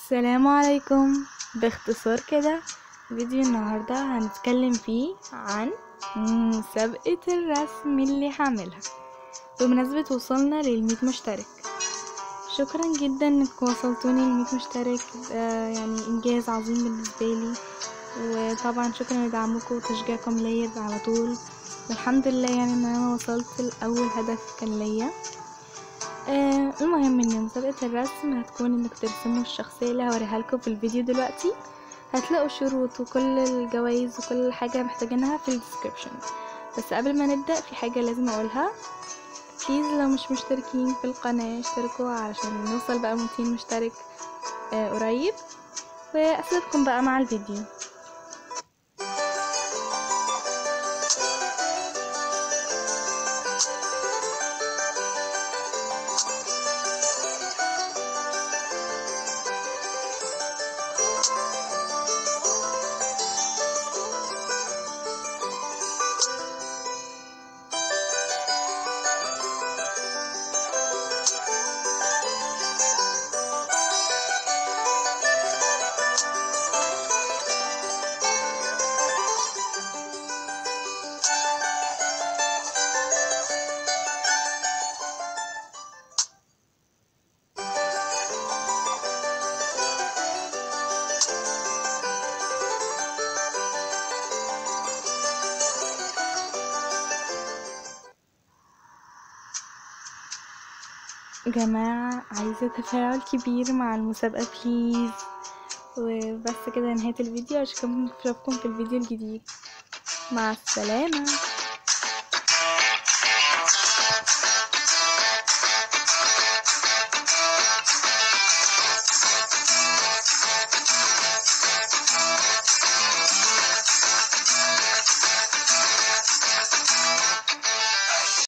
السلام عليكم باختصار كده فيديو النهاردة هنتكلم فيه عن مسابقة الرسم اللي هعملها بمناسبة وصلنا للمية مشترك شكرا جدا انكم وصلتوني للمية مشترك ده يعني انجاز عظيم بالنسبة لي وطبعا شكرا لدعمكم وتشجيعكم ليا على طول والحمد لله يعني ان انا وصلت لاول هدف كان ليا آه المهم ان مسابقة الرسم هتكون انك ترسموا الشخصية اللي هوريها لكم في الفيديو دلوقتي هتلاقوا شروط وكل الجوائز وكل حاجة محتاجينها في الديسكريبشن بس قبل ما نبدأ في حاجة لازم اقولها بليز لو مش مشتركين في القناة اشتركوا علشان نوصل بقى 200 مشترك آه قريب واسيبكم بقى مع الفيديو جماعة عايزة تفاعل كبير مع المسابقة بليز وبس كده نهاية الفيديو اشوفكم في الفيديو الجديد مع السلامة